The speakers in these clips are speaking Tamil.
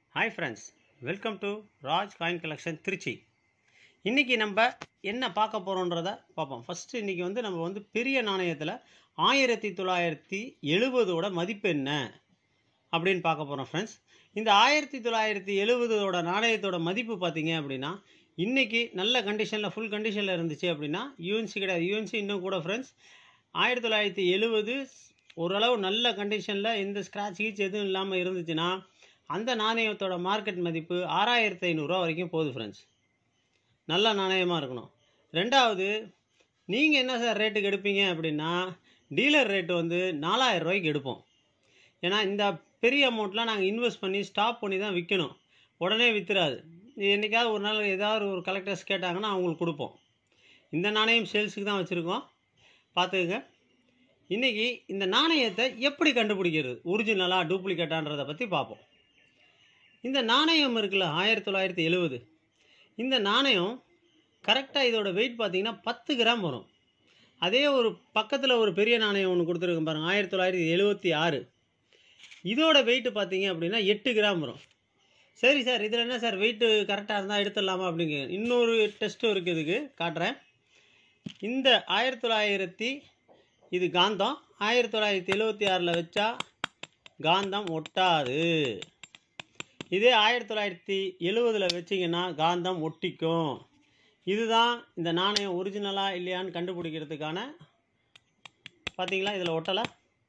hi friends welcome to Raj coin collection Trichy இன்றைக்கி நம்ம என்ன பார்க்க போகிறோன்றத பார்ப்போம் ஃபஸ்ட்டு இன்றைக்கி வந்து நம்ம வந்து பெரிய நாணயத்தில் ஆயிரத்தி தொள்ளாயிரத்தி எழுபதோட மதிப்பு என்ன அப்படின்னு பார்க்க போகிறோம் ஃப்ரெண்ட்ஸ் இந்த ஆயிரத்தி தொள்ளாயிரத்தி எழுபதோட நாணயத்தோட மதிப்பு பார்த்தீங்க அப்படின்னா இன்றைக்கி நல்ல கண்டிஷனில் ஃபுல் கண்டிஷனில் இருந்துச்சு அப்படின்னா யூஎன்சி கிடையாது யூஎன்சி இன்னும் கூட ஃப்ரெண்ட்ஸ் ஆயிரத்தி தொள்ளாயிரத்தி எழுபது ஓரளவு நல்ல கண்டிஷனில் எந்த ஸ்க்ராட்ச் கீச் எதுவும் இல்லாமல் இருந்துச்சுன்னா அந்த நாணயத்தோட மார்க்கெட் மதிப்பு ஆறாயிரத்தி ஐநூறுரூவா வரைக்கும் போகுது ஃப்ரெண்ட்ஸ் நல்ல நாணயமாக இருக்கணும் ரெண்டாவது நீங்கள் என்ன சார் ரேட்டுக்கு எடுப்பீங்க அப்படின்னா டீலர் ரேட்டு வந்து நாலாயிரம் ரூபாய்க்கு எடுப்போம் ஏன்னா இந்த பெரிய அமௌண்ட்லாம் நாங்கள் இன்வெஸ்ட் பண்ணி ஸ்டாப் பண்ணி தான் விற்கணும் உடனே விற்றுறாது இது என்றைக்காவது ஒரு நாள் ஏதாவது ஒரு கலெக்டர்ஸ் கேட்டாங்கன்னா அவங்களுக்கு கொடுப்போம் இந்த நாணயம் சேல்ஸுக்கு தான் வச்சுருக்கோம் பார்த்துக்கங்க இன்றைக்கி இந்த நாணயத்தை எப்படி கண்டுபிடிக்கிறது ஒரிஜினலாக டூப்ளிகேட்டான்றதை பற்றி பார்ப்போம் இந்த நாணயம் இருக்குல்ல ஆயிரத்தி தொள்ளாயிரத்தி எழுபது இந்த நாணயம் கரெக்டாக இதோட வெயிட் பார்த்தீங்கன்னா பத்து கிராம் வரும் அதே ஒரு பக்கத்தில் ஒரு பெரிய நாணயம் ஒன்று கொடுத்துருக்கேன் பாருங்கள் ஆயிரத்தி தொள்ளாயிரத்தி எழுபத்தி ஆறு இதோட வெயிட்டு பார்த்தீங்க அப்படின்னா எட்டு கிராம் வரும் சரி சார் இதில் என்ன சார் வெயிட்டு கரெக்டாக இருந்தால் எடுத்துடலாமா அப்படிங்க இன்னொரு டெஸ்ட்டும் இருக்குது இதுக்கு காட்டுறேன் இந்த ஆயிரத்தி தொள்ளாயிரத்தி இது காந்தம் ஆயிரத்தி தொள்ளாயிரத்தி எழுபத்தி ஆறில் வச்சா காந்தம் ஒட்டாது இதே ஆயிரத்தி தொள்ளாயிரத்தி எழுவதில் வச்சிங்கன்னா காந்தம் ஒட்டிக்கும் இதுதான் இந்த நாணயம் ஒரிஜினலாக இல்லையான்னு கண்டுபிடிக்கிறதுக்கான பார்த்தீங்களா இதில் ஒட்டலை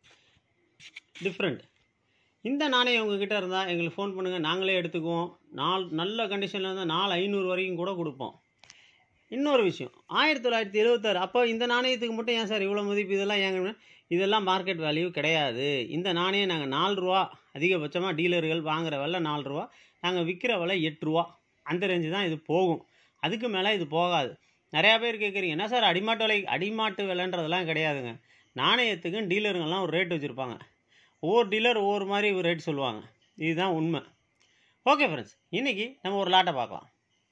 டிஃப்ரெண்ட் இந்த நாணயம் உங்ககிட்ட இருந்தால் எங்களுக்கு ஃபோன் பண்ணுங்கள் நாங்களே எடுத்துக்குவோம் நாலு நல்ல கண்டிஷனில் இருந்தால் நாலு ஐநூறு வரைக்கும் கூட கொடுப்போம் இன்னொரு விஷயம் ஆயிரத்தி தொள்ளாயிரத்தி எழுபத்தாறு அப்போ இந்த நாணயத்துக்கு மட்டும் ஏன் சார் இவ்வளோ மதிப்பு இதெல்லாம் ஏங்க இதெல்லாம் மார்க்கெட் வேல்யூ கிடையாது இந்த நாணயம் நாங்கள் நாலு ரூபா அதிகபட்சமாக டீலர்கள் வாங்குற விலை நாலு ரூபா நாங்கள் விற்கிற விலை எட்டு ரூபா அந்த ரேஞ்சு தான் இது போகும் அதுக்கு மேலே இது போகாது நிறையா பேர் கேட்குறீங்க என்ன சார் அடிமாட்டு விலை அடிமாட்டு விலைன்றதெல்லாம் கிடையாதுங்க நாணயத்துக்கும் டீலருங்கெல்லாம் ஒரு ரேட் வச்சுருப்பாங்க ஒவ்வொரு டீலர் ஒவ்வொரு மாதிரி ஒரு ரேட் சொல்லுவாங்க இதுதான் உண்மை ஓகே ஃப்ரெண்ட்ஸ் இன்றைக்கி நம்ம ஒரு லாட்டை பார்க்கலாம்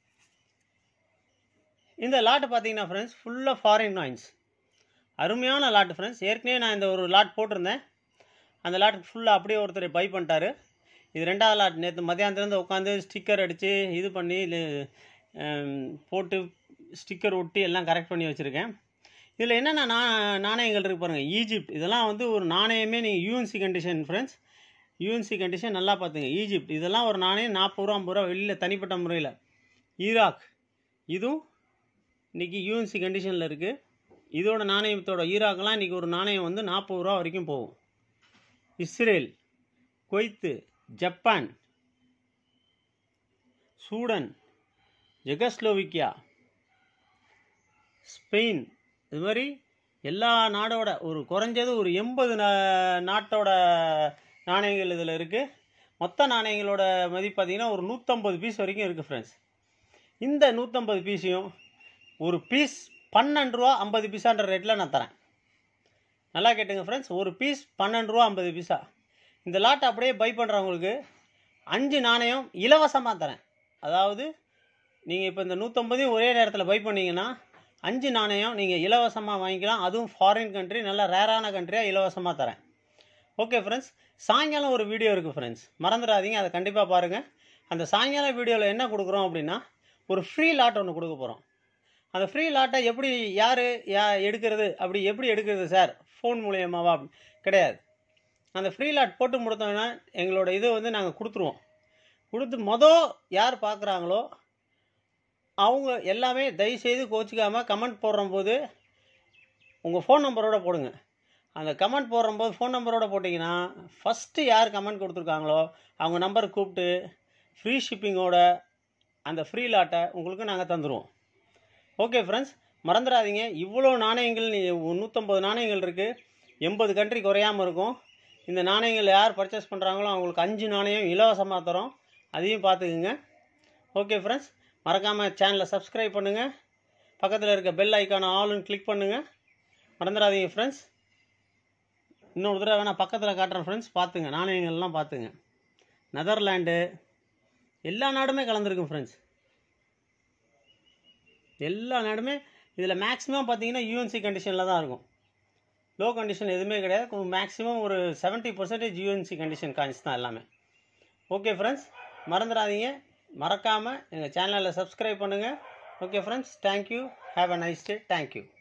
இந்த லாட்டு பார்த்தீங்கன்னா ஃப்ரெண்ட்ஸ் ஃபுல்லாக ஃபாரின் காயின்ஸ் அருமையான லாட்டு ஃப்ரெண்ட்ஸ் ஏற்கனவே நான் இந்த ஒரு லாட் போட்டிருந்தேன் அந்த லாட் ஃபுல்லாக அப்படியே ஒருத்தர் பை பண்ணிட்டாரு இது ரெண்டாவது லாட் நேற்று மத்தியானத்துலேருந்து உட்காந்து ஸ்டிக்கர் அடித்து இது பண்ணி போட்டு ஸ்டிக்கர் ஒட்டி எல்லாம் கரெக்ட் பண்ணி வச்சுருக்கேன் இதில் என்னென்ன நா நாணயங்கள் இருக்குது பாருங்கள் ஈஜிப்ட் இதெல்லாம் வந்து ஒரு நாணயமே நீங்கள் UNC condition friends UNC condition நல்லா பார்த்துங்க ஈஜிப்ட் இதெல்லாம் ஒரு நாணயம் நாற்பது ரூபா ஐம்பது ரூபா வெளியில் தனிப்பட்ட முறையில் ஈராக் இதுவும் இன்றைக்கி யூஎன்சி கண்டிஷனில் இருக்குது இதோட நாணயத்தோட ஈராக்கெலாம் இன்றைக்கி ஒரு நாணயம் வந்து நாற்பது ரூபா வரைக்கும் போகும் Israel Kuwait Japan Sudan Czechoslovakia Spain இது மாதிரி எல்லா நாடோட ஒரு குறைஞ்சது ஒரு எண்பது நாட்டோட நாணயங்கள் இதில் இருக்குது மொத்த நாணயங்களோட மதிப்பு பார்த்திங்கன்னா ஒரு நூற்றம்பது பீஸ் வரைக்கும் இருக்குது ஃப்ரெண்ட்ஸ் இந்த நூற்றம்பது பீஸையும் ஒரு பீஸ் பன்னெண்டு ரூபா ஐம்பது பீஸான்ற ரேட்டில் நான் தரேன் நல்லா கேட்டுங்க ஃப்ரெண்ட்ஸ் ஒரு பீஸ் பன்னெண்டு ரூபா ஐம்பது பீஸா இந்த லாட்டை அப்படியே பை பண்ணுறவங்களுக்கு அஞ்சு நாணயம் இலவசமாக தரேன் அதாவது நீங்கள் இப்போ இந்த நூற்றம்பதையும் ஒரே நேரத்தில் பை பண்ணிங்கன்னா அஞ்சு நாணயம் நீங்கள் இலவசமாக வாங்கிக்கலாம் அதுவும் ஃபாரின் கண்ட்ரி நல்ல ரேரான கண்ட்ரியாக இலவசமாக தரேன் ஓகே ஃப்ரெண்ட்ஸ் சாயங்காலம் ஒரு வீடியோ இருக்குது ஃப்ரெண்ட்ஸ் மறந்துடாதீங்க அதை கண்டிப்பாக பாருங்கள் அந்த சாயங்காலம் வீடியோவில் என்ன கொடுக்குறோம் அப்படின்னா ஒரு ஃப்ரீ லாட் ஒன்று கொடுக்க போகிறோம் அந்த ஃப்ரீ லாட்டை எப்படி யார் யா எடுக்கிறது அப்படி எப்படி எடுக்கிறது சார் ஃபோன் மூலியமாவா கிடையாது அந்த ஃப்ரீ லாட் போட்டு முடித்தோன்னா எங்களோட இது வந்து நாங்கள் கொடுத்துருவோம் கொடுத்து மொதல் யார் பார்க்குறாங்களோ அவங்க எல்லாமே தயவுசெய்து கோச்சிக்காமல் கமெண்ட் போடுறம்போது உங்கள் ஃபோன் நம்பரோட போடுங்க அந்த கமெண்ட் போடுறம்போது ஃபோன் நம்பரோட போட்டிங்கன்னா ஃபஸ்ட்டு யார் கமெண்ட் கொடுத்துருக்காங்களோ அவங்க நம்பரை கூப்பிட்டு ஃப்ரீ ஷிப்பிங்கோட அந்த ஃப்ரீ லாட்டை உங்களுக்கு நாங்கள் தந்துடுவோம் ஓகே ஃப்ரெண்ட்ஸ் மறந்துடாதீங்க இவ்வளோ நாணயங்கள் நூற்றம்பது நாணயங்கள் இருக்குது எண்பது கண்ட்ரி குறையாமல் இருக்கும் இந்த நாணயங்கள் யார் பர்ச்சேஸ் பண்ணுறாங்களோ அவங்களுக்கு அஞ்சு நாணயம் இலவசமாக தரோம் அதையும் பார்த்துக்குங்க ஓகே ஃப்ரெண்ட்ஸ் மறக்காமல் சேனலை சப்ஸ்கிரைப் பண்ணுங்கள் பக்கத்தில் இருக்க பெல் ஐக்கான ஆளுன்னு கிளிக் பண்ணுங்கள் மறந்துடாதீங்க ஃப்ரெண்ட்ஸ் இன்னொரு தடவை வேணால் பக்கத்தில் காட்டுறேன் ஃப்ரெண்ட்ஸ் பார்த்துங்க நாணயங்கள்லாம் பார்த்துங்க நெதர்லாண்டு எல்லா நாடுமே கலந்துருக்கும் ஃப்ரெண்ட்ஸ் எல்லா நாடுமே இதில் மேக்ஸிமம் பார்த்தீங்கன்னா யூஎன்சி கண்டிஷனில் தான் இருக்கும் லோ கண்டிஷன் எதுவுமே கிடையாது மேக்ஸிமம் ஒரு seventy percentage UNC condition coins தான் எல்லாமே ஓகே ஃப்ரெண்ட்ஸ் மறந்துடாதீங்க மறக்காமல் எங்கள் சேனலை சப்ஸ்கிரைப் பண்ணுங்கள் okay friends thank you have a nice day thank you